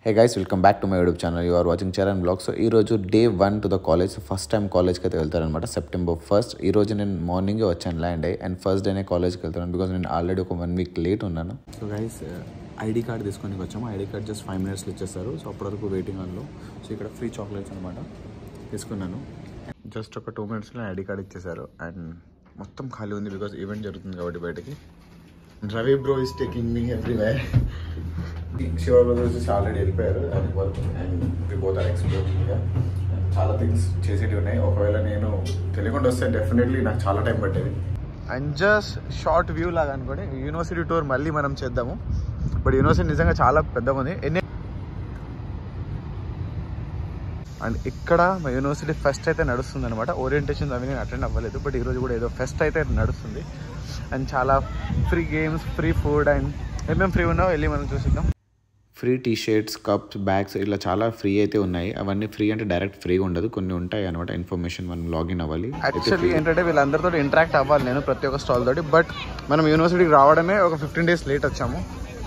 Hey guys welcome back to my YouTube channel you are watching Charan blog so ఈ రోజు day one to the college first time కాలేజ్కి అయితే వెళ్తారనమాట September first ఈ రోజు నేను మార్నింగే వచ్చాను ల్యాండ్ అయ్యి అండ్ ఫస్ట్ డేనే కాలేజ్కి వెళ్తాను బికాస్ నేను ఆల్రెడీ ఒక వన్ వీక్ లేట్ ఉన్నాను సో గైస్ ఐడి కార్డ్ తీసుకొని వచ్చాము ఐడి కార్డ్ జస్ట్ ఫైవ్ మినిట్స్లో ఇచ్చేస్తారు సో అప్పటి వరకు వెయిటింగ్ హాల్లో సో ఇక్కడ ఫ్రీ చాక్లెట్స్ అనమాట తీసుకున్నాను జస్ట్ ఒక టూ మినిట్స్లో ఐడి కార్డ్ ఇచ్చేసారు అండ్ మొత్తం ఖాళీ ఉంది బికాస్ ఈవెంట్ జరుగుతుంది కాబట్టి బయటకి Ravi bro is taking me everywhere Shiva brothers వచ్చేసి ఆల్రెడీ వెళ్ళిపోయారు దానికి వరకు and we both are exploring చాలా థింగ్స్ చేసేటివి ఉన్నాయి ఒకవేళ నేను తెలియకుండా వస్తే డెఫినెట్లీ నాకు చాలా టైం పట్టేది అండ్ జస్ట్ షార్ట్ వ్యూ లాగా అనుకోండి యూనివర్సిటీ టూర్ మళ్ళీ మనం చేద్దాము బట్ యూనివర్సిటీ నిజంగా చాలా పెద్దగా ఉంది ఎన్ని అండ్ ఇక్కడ మా యూనివర్సిటీ ఫెస్ట్ అయితే నడుస్తుంది అనమాట ఓరియంటేషన్ అవి నేను అటెండ్ అవ్వలేదు బట్ ఈరోజు కూడా ఏదో ఫెస్ట్ అయితే నడుస్తుంది అండ్ చాలా free games free food and ఏమేమి ఫ్రీ ఉన్నాయో వెళ్ళి మనం చూసిద్దాం free T shirts cups bags ఇలా చాలా ఫ్రీ అయితే ఉన్నాయి అవన్నీ ఫ్రీ అంటే డైరెక్ట్ ఫ్రీగా ఉండదు కొన్ని ఉంటాయి అనమాట ఇన్ఫర్మేషన్ మనం లాగిన్ అవ్వాలి యాక్చువల్లీ ఏంటంటే వీళ్ళందరితో ఇంటరాక్ట్ అవ్వాలి నేను ప్రతి ఒక్క స్టాల్ తోటి బట్ మనం యూనివర్సిటీకి రావడమే ఒక ఫిఫ్టీన్ డేస్ లేట్ వచ్చాము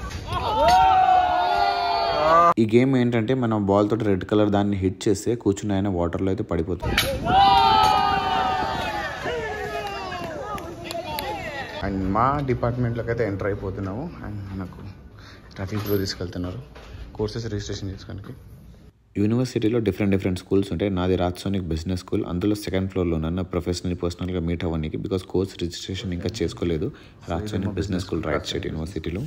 ఈ గేమ్ ఏంటంటే మనం బాల్ తోటి రెడ్ కలర్ దాన్ని హిట్ చేస్తే కూర్చుని ఆయన వాటర్లో అయితే పడిపోతుంది అండ్ మా డిపార్ట్మెంట్లోకి అయితే ఎంటర్ అయిపోతున్నాము అండ్ మనకు ట్రాఫిక్ బ్రో తీసుకెళ్తున్నారు కోర్సెస్ రిజిస్ట్రేషన్ చేసుకోడానికి యూనివర్సిటీలో డిఫరెంట్ డిఫరెంట్ స్కూల్స్ ఉంటాయి నాది రాజ్సోనిక్ బిజినెస్ స్కూల్ అందులో సెకండ్ ఫ్లోర్లో ఉన్నాను ప్రొఫెషనల్ పర్సనల్గా మీట్ అవ్వడానికి బికాస్ కోర్స్ రిజిస్ట్రేషన్ ఇంకా చేసుకోలేదు Rajsonic business school right side యూనివర్సిటీలో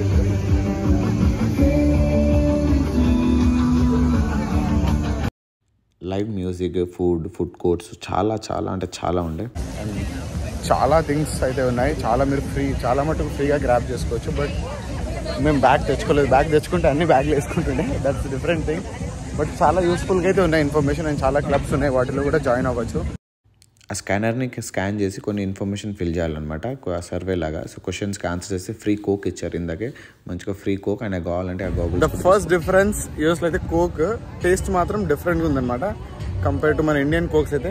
live music food food courts చాలా చాలా అంటే చాలా ఉండే అండ్ చాలా థింగ్స్ అయితే ఉన్నాయి చాలా మీరు ఫ్రీ చాలా మటుకు ఫ్రీగా గ్రాప్ చేసుకోవచ్చు బట్ మేము బ్యాగ్ తెచ్చుకోలేదు బ్యాగ్ తెచ్చుకుంటే అన్ని బ్యాగ్లు వేసుకుంటుండే దట్స్ డిఫరెంట్ థింగ్ బట్ చాలా యూస్ఫుల్గా అయితే ఉన్నాయి ఇన్ఫర్మేషన్ అండ్ చాలా క్లబ్స్ ఉన్నాయి వాటిలో కూడా జాయిన్ అవ్వచ్చు ఆ స్కానర్ని స్కాన్ చేసి కొన్ని ఇన్ఫర్మేషన్ ఫిల్ చేయాలన్నమాట సర్వే లాగా సో క్వశ్చన్స్కి ఆన్సర్ చేసి ఫ్రీ కోక్ ఇచ్చారు ఇందాకే మంచిగా ఫ్రీ కోక్ ఆయన కావాలంటే ఆ ద గోగుల్స్ ఫస్ట్ డిఫరెన్స్ యూఎస్లో అయితే కోక్ టేస్ట్ మాత్రం డిఫరెంట్గా ఉందన్నమాట కంపేర్ టు మన ఇండియన్ కోక్స్ అయితే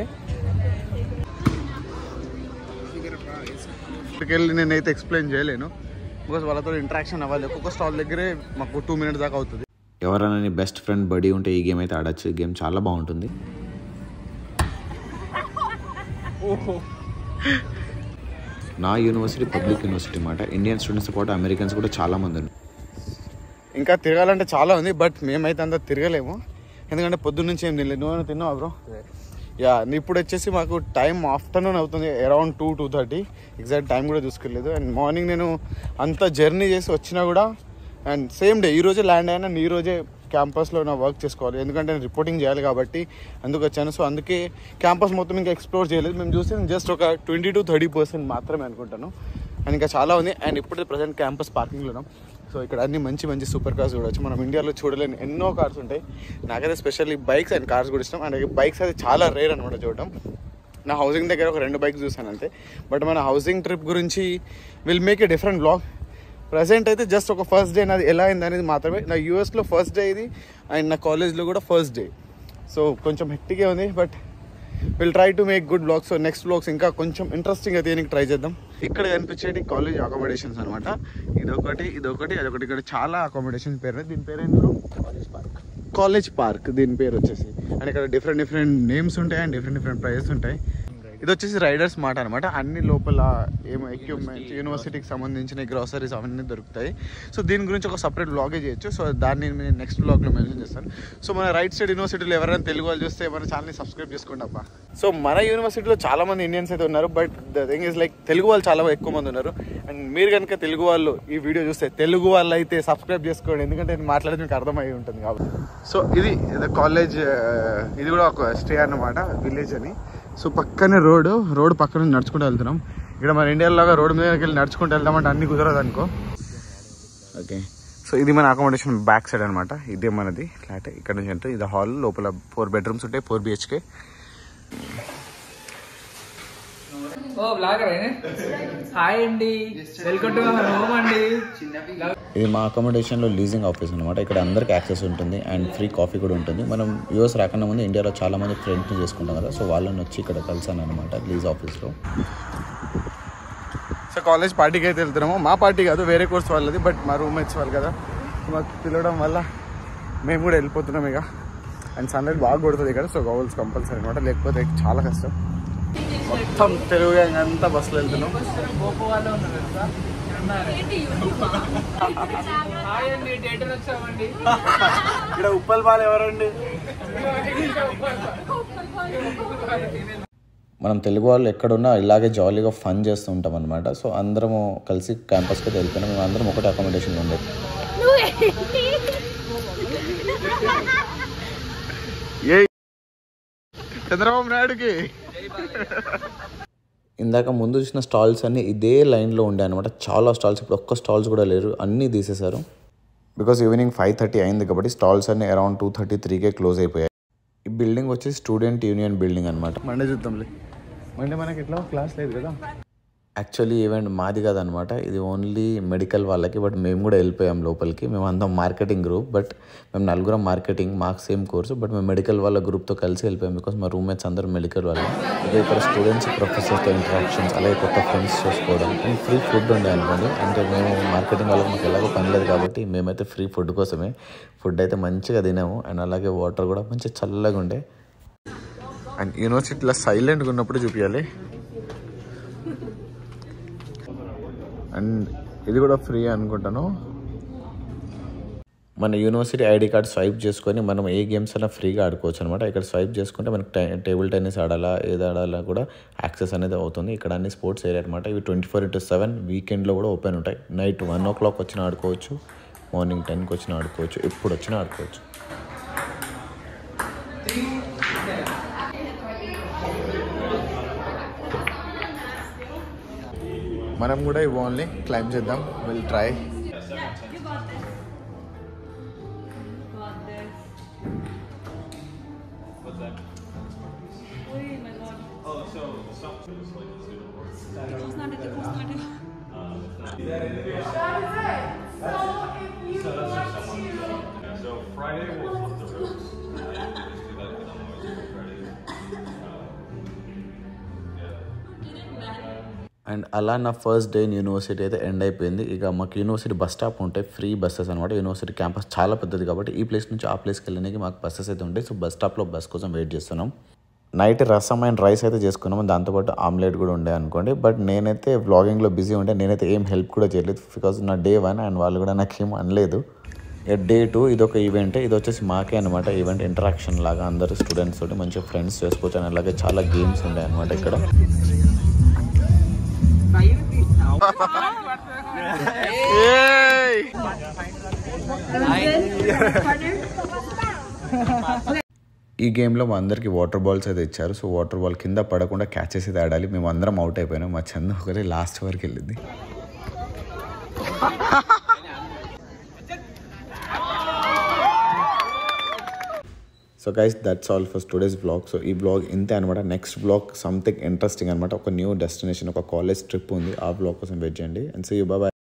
ఇక్కడికి వెళ్ళి నేనైతే ఎక్స్ప్లెయిన్ చేయలేను బికాస్ వాళ్ళతో ఇంటరాక్షన్ అవ్వాలి ఒక్కొక్క స్టాల్ దగ్గరే మాకు టూ మినిట్స్ దాకా అవుతుంది ఎవరైనా నీ బెస్ట్ ఫ్రెండ్ బడీ ఉంటే ఈ గేమ్ అయితే ఆడచ్చు ఈ గేమ్ చాలా బాగుంటుంది నా యూనివర్సిటీ పబ్లిక్ యూనివర్సిటీ అన్నమాట ఇండియన్ స్టూడెంట్స్ పాటు అమెరికన్స్ కూడా చాలా మంది ఉన్నారు ఇంకా తిరగాలంటే చాలా ఉంది బట్ మేమైతే అంత తిరగలేము ఎందుకంటే పొద్దున్న నుంచి ఏం తినలేదు నువ్వు తిన్నావా బ్రో యా ఇప్పుడు వచ్చేసి మాకు టైం ఆఫ్టర్నూన్ అవుతుంది around two two thirty exact time కూడా చూసుకోలేదు అండ్ మార్నింగ్ నేను అంత జర్నీ చేసి వచ్చినా కూడా అండ్ సేమ్ డే ఈ రోజే ల్యాండ్ అయినా ఈ రోజే క్యాంపస్లో నా వర్క్ చేసుకోవాలి ఎందుకంటే నేను రిపోర్టింగ్ చేయాలి కాబట్టి అందుకు వచ్చాను సో అందుకే క్యాంపస్ మొత్తం ఇంకా ఎక్స్ప్లోర్ చేయలేదు మేము చూస్తే జస్ట్ ఒక ట్వంటీ టు థర్టీ పర్సెంట్ మాత్రమే అనుకుంటాను అండ్ ఇంకా చాలా ఉంది అండ్ ఇప్పుడు ప్రజెంట్ క్యాంపస్ పార్కింగ్లో ఉన్నాం సో ఇక్కడ అన్ని మంచి మంచి సూపర్ కార్స్ చూడవచ్చు మనం ఇండియాలో చూడలేని ఎన్నో కార్స్ ఉంటాయి నాకైతే స్పెషల్లీ బైక్స్ అండ్ కార్స్ కూడా ఇష్టం అండ్ బైక్స్ అయితే చాలా రేర్ అనమాట చూడడం నా హౌసింగ్ దగ్గర ఒక రెండు బైక్స్ చూసాను అంతే బట్ మన హౌసింగ్ ట్రిప్ గురించి will make a different blog present అయితే జస్ట్ ఒక ఫస్ట్ డే నాది ఎలా అయింది అనేది మాత్రమే నా యూఎస్లో ఫస్ట్ డే ఇది అండ్ నా కాలేజ్లో కూడా ఫస్ట్ డే సో కొంచెం హెక్టికే ఉంది but will try to make good blogs so next blogs ఇంకా కొంచెం ఇంట్రెస్టింగ్ అయితే ట్రై చేద్దాం ఇక్కడ కనిపించేది కాలేజ్ అకామిడేషన్స్ అనమాట ఇదొకటి ఇదొకటి అదొకటి ఇక్కడ చాలా అకామిడేషన్ పేరు దీని పేరు ఏంటి కాలేజ్ పార్క్ కాలేజ్ పార్క్ దీని పేరు వచ్చేసి అండ్ ఇక్కడ డిఫరెంట్ డిఫరెంట్ నేమ్స్ ఉంటాయి అండ్ డిఫరెంట్ డిఫరెంట్ ప్రైజెస్ ఉంటాయి ఇది వచ్చేసి రైడర్స్ మాట అనమాట అన్ని లోపల ఏమో ఎక్విప్మెంట్స్ యూనివర్సిటీకి సంబంధించిన గ్రాసరీస్ అవన్నీ దొరుకుతాయి సో దీని గురించి ఒక సపరేట్ బ్లాగే చేయొచ్చు సో దాన్ని నేను నెక్స్ట్ బ్లాగ్లో మెన్షన్ చేస్తాను సో మన రైట్ సైడ్ యూనివర్సిటీలో ఎవరైనా తెలుగు వాళ్ళు చూస్తే మన ఛానల్ని సబ్స్క్రైబ్ చేసుకోండి అబ్బా సో మన యూనివర్సిటీలో చాలా మంది ఇండియన్స్ అయితే ఉన్నారు but the thing is like Telugu వాళ్ళు చాలా ఎక్కువ మంది ఉన్నారు అండ్ మీరు కనుక తెలుగు వాళ్ళు ఈ వీడియో చూస్తే తెలుగు వాళ్ళు అయితే సబ్స్క్రైబ్ చేసుకోండి ఎందుకంటే నేను మాట్లాడేది మీకు అర్థమై ఉంటుంది కాబట్టి సో ఇది కాలేజ్ ఇది కూడా ఒక స్టే అన్నమాట విలేజ్ అని సో పక్కనే రోడ్ రోడ్ పక్కన నడుచుకుంటూ వెళ్తున్నాం ఇక్కడ మన ఇండియాలో రోడ్ మీదకి వెళ్ళి నడుచుకుంటూ వెళ్దామంటే అన్ని కుదరదు అనుకో ఓకే సో ఇది మన అకామిడేషన్ బ్యాక్ సైడ్ అనమాట ఇదే మనది ఫ్లాట్ ఇక్కడ నుంచి అంటే ఇది హాల్ లోపల ఫోర్ బెడ్రూమ్స్ ఉంటాయి four BHK oh blogger hi అండి వెల్కమ్ టు అవర్ హోమ్ అండి ఇది మా అకామిడేషన్లో లీజింగ్ ఆఫీస్ అనమాట ఇక్కడ అందరికి యాక్సెస్ ఉంటుంది అండ్ ఫ్రీ కాఫీ కూడా ఉంటుంది మనం యూఎస్ రాకన్నా ముందు ఇండియాలో చాలా మంది ఫ్రెండ్స్ని చేసుకుంటాం కదా సో వాళ్ళని వచ్చి ఇక్కడ కలిసాను అనమాట లీజ్ ఆఫీస్లో సో కాలేజ్ పార్టీకి అయితే వెళ్తున్నాము మా పార్టీ కాదు వేరే కోర్స్ వాళ్ళది బట్ మా రూమ్మేట్స్ వాళ్ళు కదా మాకు పిలవడం వల్ల మేము కూడా వెళ్ళిపోతున్నాం ఇక అండ్ సన్లైట్ బాగా కొడుతుంది ఇక్కడ సో గౌల్స్ కంపల్సరీ అనమాట లేకపోతే చాలా కష్టం మొత్తం తెలుగు గ్యాంగ్ అంతా బస్సులో వెళ్తున్నాం గోప వాళ్ళు ఉన్నారు తెలుసా? ఉన్నారు. హాయ్ అండి డేటర్ వచ్చామండి ఇక్కడ ఉప్పల్ బాల్ ఎవరండి మనం తెలుగు వాళ్ళు ఎక్కడున్నా ఇలాగే జాలీగా ఫన్ చేస్తూ ఉంటాం అనమాట సో అందరము కలిసి క్యాంపస్కి అయితే వెళ్తున్నాం మేము అందరం ఒకటే అకామిడేషన్లో ఉండేది ఏ చంద్రబాబు నాయుడుకి ఇందాక ముందు చూసిన స్టాల్స్ అన్ని ఇదే లైన్లో ఉండే అనమాట చాలా స్టాల్స్ ఇప్పుడు ఒక్క స్టాల్స్ కూడా లేరు అన్నీ తీసేశారు బికాస్ ఈవినింగ్ ఫైవ్ థర్టీ అయింది కాబట్టి స్టాల్స్ అన్ని అరౌండ్ టూ థర్టీ త్రీకే క్లోజ్ అయిపోయాయి ఈ బిల్డింగ్ వచ్చేసి స్టూడెంట్ యూనియన్ బిల్డింగ్ అనమాట మండే చూద్దాంలే మండే మనకి ఎట్లా క్లాస్ లేదు కదా యాక్చువల్లీ ఈవెంట్ మాది కాదనమాట ఇది ఓన్లీ మెడికల్ వాళ్ళకి బట్ మేము కూడా వెళ్ళిపోయాం లోపలికి మేము అందరం మార్కెటింగ్ గ్రూప్ బట్ మేము నలుగురం మార్కెటింగ్ మాకు సేమ్ కోర్సు బట్ మేము మెడికల్ వాళ్ళ గ్రూప్తో కలిసి వెళ్ళిపోయాం బికాస్ మా రూమ్మేట్స్ అందరూ మెడికల్ వాళ్ళు ఇక ఇక్కడ స్టూడెంట్స్ ప్రొఫెసర్స్తో ఇంటరాక్షన్స్ అలాగే కొత్త ఫ్రెండ్స్ చేసుకోవడం అండ్ ఫ్రీ ఫుడ్ ఉండే అనుకోండి అంటే మేము మార్కెటింగ్ వాళ్ళకి మాకు ఎలాగో పని లేదు కాబట్టి మేమైతే ఫ్రీ ఫుడ్ కోసమే ఫుడ్ అయితే మంచిగా తినాము అండ్ అలాగే వాటర్ కూడా మంచిగా చల్లగా ఉండే అండ్ యూనివర్సిటీలో సైలెంట్గా ఉన్నప్పుడు చూపించాలి అండ్ ఇది కూడా ఫ్రీ అనుకుంటాను మన యూనివర్సిటీ ఐడి కార్డ్ స్వైప్ చేసుకొని మనం ఏ గేమ్స్ అయినా ఫ్రీగా ఆడుకోవచ్చు అనమాట ఇక్కడ స్వైప్ చేసుకుంటే మనకి టై టేబుల్ టెన్నిస్ ఆడాలా ఏది ఆడాలా కూడా యాక్సెస్ అనేది అవుతుంది ఇక్కడ అన్ని స్పోర్ట్స్ ఏరియా అనమాట ఇవి ట్వంటీ ఫోర్ ఇంటూ సెవెన్ వీకెండ్లో కూడా ఓపెన్ ఉంటాయి నైట్ వన్ ఓ క్లాక్ వచ్చిన ఆడుకోవచ్చు మార్నింగ్ టెన్కి వచ్చిన ఆడుకోవచ్చు ఎప్పుడు వచ్చినా ఆడుకోవచ్చు మనం కూడా ఇవి ఓన్లీ క్లైమ్ చేద్దాం విల్ ట్రై అండ్ అలా నా ఫస్ట్ డే ఇన్ యూనివర్సిటీ అయితే ఎండ్ అయిపోయింది ఇక మాకు యూనివర్సిటీ బస్ స్టాప్ ఉంటాయి ఫ్రీ బస్సెస్ అనమాట యూనివర్సిటీ క్యాంపస్ చాలా పెద్దది కాబట్టి ఈ ప్లేస్ నుంచి ఆ ప్లేస్కి వెళ్ళడానికి మాకు బస్సెస్ అయితే ఉంటాయి సో బస్ స్టాప్లో బస్ కోసం వెయిట్ చేస్తున్నాం నైట్ రసం అండ్ రైస్ అయితే చేసుకున్నాము దాంతోపాటు ఆమ్లెట్ కూడా ఉండే అనుకోండి బట్ నేనైతే వ్లాగింగ్లో బిజీ ఉంటే నేనైతే ఏం హెల్ప్ కూడా చేయలేదు బికాజ్ నా డే వన్ అండ్ వాళ్ళు కూడా నాకు ఏం అనలేదు ఇక డే టూ ఇది ఒక ఈవెంట్ ఇది వచ్చేసి మాకే అనమాట ఈవెంట్ ఇంటరాక్షన్ లాగా అందరు స్టూడెంట్స్ తోటి మంచిగా ఫ్రెండ్స్ చేసుకోవచ్చు అండ్ అలాగే చాలా గేమ్స్ ఉండే అనమాట ఇక్కడ ఈ గేమ్లో మా అందరికి వాటర్ బాల్స్ అయితే ఇచ్చారు సో వాటర్ బాల్ కింద పడకుండా క్యాచ్ చేసి అయితే ఆడాలి మేము అందరం అవుట్ అయిపోయినాం మా చంద ఒకరే లాస్ట్ వరకు వెళ్ళింది so guys that's all for today's blog so ఈ బ్లాగ్ ఇంతే అనమాట నెక్స్ట్ బ్లాగ్ సంథింగ్ ఇంట్రెస్టింగ్ అనమాట ఒక న్యూ డెస్టినేషన్ ఒక కాలేజ్ ట్రిప్ ఉంది ఆ బ్లాగ్ కోసం వెయిట్ చేయండి అండ్ సీ యూ బాయ్